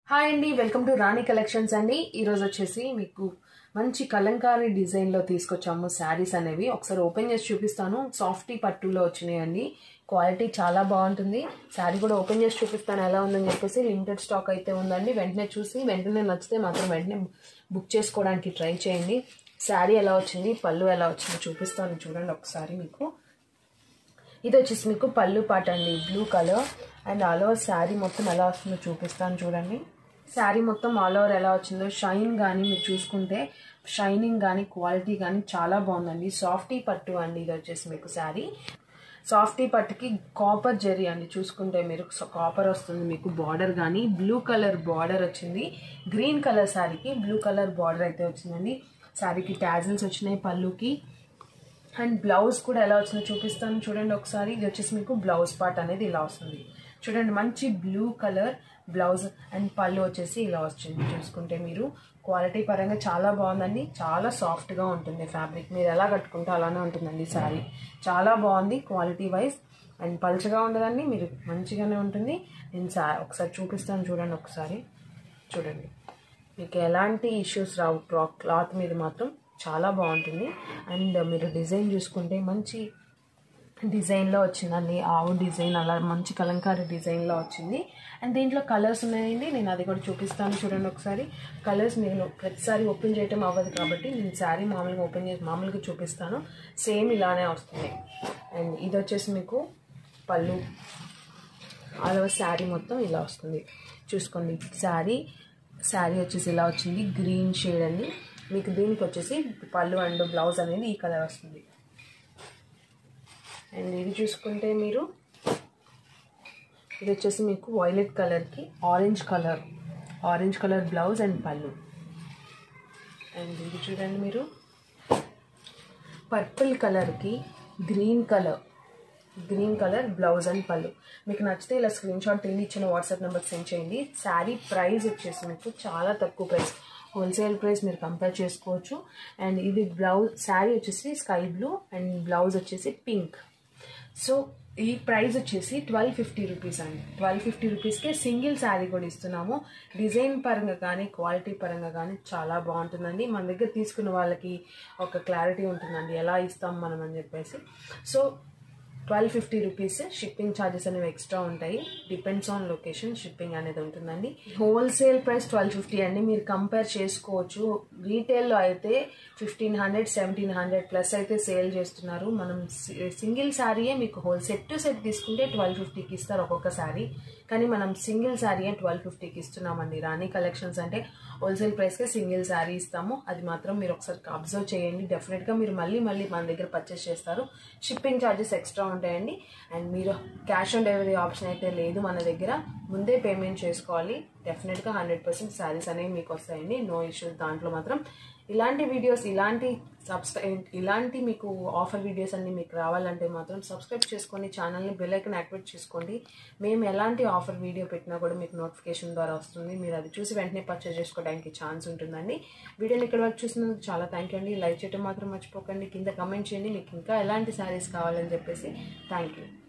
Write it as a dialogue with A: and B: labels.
A: hi అండి welcome to Rani collections అండి ఈరోజు వచ్చేసి మీకు మంచి కలంకారీ డిజైన్లో తీసుకొచ్చాము శారీస్ అనేవి ఒకసారి ఓపెన్ చేసి చూపిస్తాను సాఫ్టీ పట్టులో వచ్చినాయండి క్వాలిటీ చాలా బాగుంటుంది శారీ కూడా ఓపెన్ చేసి చూపిస్తాను ఎలా ఉందని చెప్పేసి లిమిటెడ్ స్టాక్ అయితే ఉందండి వెంటనే చూసి వెంటనే నచ్చితే మాత్రం వెంటనే బుక్ చేసుకోవడానికి ట్రై చేయండి శారీ ఎలా వచ్చింది పళ్ళు ఎలా వచ్చిందో చూపిస్తాను చూడండి ఒకసారి మీకు ఇది వచ్చేసి మీకు పళ్ళు పాట అండి blue colour and all over sari మొత్తం ఎలా వస్తుందో చూపిస్తాను చూడండి శారీ మొత్తం ఆల్ ఓవర్ ఎలా వచ్చిందో షైన్ కానీ మీరు చూసుకుంటే షైనింగ్ కానీ క్వాలిటీ కానీ చాలా బాగుందండి సాఫ్టీ పట్టు అండి ఇది వచ్చేసి మీకు శారీ సాఫ్టీ పట్టుకి కాపర్ జెరీ అండి చూసుకుంటే మీరు కాపర్ వస్తుంది మీకు బార్డర్ కానీ బ్లూ కలర్ బార్డర్ వచ్చింది గ్రీన్ కలర్ శారీకి బ్లూ కలర్ బార్డర్ అయితే వచ్చిందండి శారీకి ట్యాజిల్స్ వచ్చినాయి పళ్ళుకి అండ్ బ్లౌజ్ కూడా ఎలా వచ్చిందో చూపిస్తాను చూడండి ఒకసారి ఇది వచ్చేసి మీకు బ్లౌజ్ పార్ట్ అనేది ఇలా వస్తుంది చూడండి మంచి బ్లూ కలర్ బ్లౌజ్ అండ్ పళ్ళు వచ్చేసి ఇలా వచ్చింది చూసుకుంటే మీరు క్వాలిటీ పరంగా చాలా బాగుందండి చాలా సాఫ్ట్గా ఉంటుంది ఫ్యాబ్రిక్ మీరు ఎలా కట్టుకుంటే అలానే ఉంటుందండి శారీ చాలా బాగుంది క్వాలిటీ వైజ్ అండ్ పలుచగా ఉండదండి మీరు మంచిగానే ఉంటుంది నేను సా ఒకసారి చూపిస్తాను చూడండి ఒకసారి చూడండి మీకు ఎలాంటి ఇష్యూస్ రావు క్లాత్ మీద మాత్రం చాలా బాగుంటుంది అండ్ మీరు డిజైన్ చూసుకుంటే మంచి డిజైన్లో వచ్చిందండి ఆవు డిజైన్ అలా మంచి కలంకారీ డిజైన్లో వచ్చింది అండ్ దీంట్లో కలర్స్ ఉన్నాయండి నేను అది కూడా చూపిస్తాను చూడండి ఒకసారి కలర్స్ నేను ప్రతిసారి ఓపెన్ చేయటం అవ్వదు కాబట్టి నేను శారీ మామూలుగా ఓపెన్ చేసి మామూలుగా చూపిస్తాను సేమ్ ఇలానే వస్తుంది అండ్ ఇది వచ్చేసి మీకు పళ్ళు ఆల్ ఓవర్ శారీ మొత్తం ఇలా వస్తుంది చూసుకోండి శారీ శారీ వచ్చేసి ఇలా వచ్చింది గ్రీన్ షేడ్ అండి మీకు దీనికి వచ్చేసి పళ్ళు అండ్ బ్లౌజ్ అనేది ఈ కలర్ వస్తుంది అండ్ ఇది చూసుకుంటే మీరు ఇది వచ్చేసి మీకు వైలెట్ కలర్కి orange colour orange colour blouse and పళ్ళు అండ్ ఇది చూడండి మీరు పర్పుల్ కలర్కి green colour green colour blouse and పళ్ళు మీకు నచ్చితే ఇలా స్క్రీన్ షాట్ తీసి ఇచ్చిన వాట్సాప్ నెంబర్ సెండ్ చేయండి శారీ ప్రైస్ వచ్చేసి మీకు చాలా తక్కువ ప్రైస్ హోల్సేల్ ప్రైస్ మీరు కంపేర్ చేసుకోవచ్చు అండ్ ఇది బ్లౌజ్ శారీ వచ్చేసి స్కై బ్లూ అండ్ బ్లౌజ్ వచ్చేసి పింక్ సో ఈ ప్రైస్ వచ్చేసి ట్వెల్వ్ ఫిఫ్టీ రూపీస్ అండి ట్వెల్వ్ ఫిఫ్టీ రూపీస్కే సింగిల్ శారీ కూడా ఇస్తున్నాము డిజైన్ పరంగా కానీ క్వాలిటీ పరంగా కానీ చాలా బాగుంటుందండి మన దగ్గర తీసుకున్న వాళ్ళకి ఒక క్లారిటీ ఉంటుందండి ఎలా ఇస్తాం మనం అని చెప్పేసి so twelve fifty rupees shipping charges అనేవి ఎక్స్ట్రా ఉంటాయి డిపెండ్స్ ఆన్ లొకేషన్ షిప్పింగ్ అనేది ఉంటుందండి హోల్సేల్ ప్రైస్ ట్వెల్వ్ ఫిఫ్టీ అండి మీరు కంపేర్ చేసుకోవచ్చు రీటైల్లో అయితే fifteen hundred seventeen hundred plus అయితే సేల్ చేస్తున్నారు మనం సింగిల్ శారీయే మీకు హోల్ సెట్ టు సెట్ తీసుకుంటే ట్వెల్వ్ ఫిఫ్టీకి ఇస్తారు ఒక్కొక్క శారీ కానీ మనం సింగిల్ శారీయే ట్వెల్వ్ ఫిఫ్టీకి ఇస్తున్నామండి రాణి కలెక్షన్స్ అంటే హోల్సేల్ ప్రైస్కే సింగిల్ శారీ ఇస్తాము అది మాత్రం మీరు ఒకసారి అబ్జర్వ్ చేయండి డెఫినెట్గా మీరు మళ్ళీ మళ్ళీ మన దగ్గర పర్చేస్ చేస్తారు షిప్పింగ్ ఛార్జెస్ ఎక్స్ట్రా ఉంటాయండి అండ్ మీరు క్యాష్ ఆన్ డెలివరీ ఆప్షన్ అయితే లేదు మన దగ్గర ముందే పేమెంట్ చేసుకోవాలి డెఫినెట్గా హండ్రెడ్ పర్సెంట్ శారీస్ అనేవి మీకు వస్తాయండి నో ఇష్యూస్ దాంట్లో మాత్రం ఇలాంటి వీడియోస్ ఇలాంటి సబ్స్క్రైబ్ ఇలాంటి మీకు ఆఫర్ వీడియోస్ అన్ని మీకు రావాలంటే మాత్రం సబ్స్క్రైబ్ చేసుకొని ఛానల్ని బెల్ ఐకన్ యాక్టివేట్ చేసుకోండి మేము ఎలాంటి ఆఫర్ వీడియో పెట్టినా కూడా మీకు నోటిఫికేషన్ ద్వారా వస్తుంది మీరు అది చూసి వెంటనే పర్చేస్ చేసుకోవడానికి ఛాన్స్ ఉంటుందండి వీడియోని ఇక్కడ వరకు చూసినందుకు చాలా థ్యాంక్ యూ అండి లైక్ చేయడం మాత్రం మర్చిపోకండి కింద కమెంట్ చేయండి మీకు ఇంకా ఎలాంటి శారీస్ కావాలని చెప్పేసి థ్యాంక్ యూ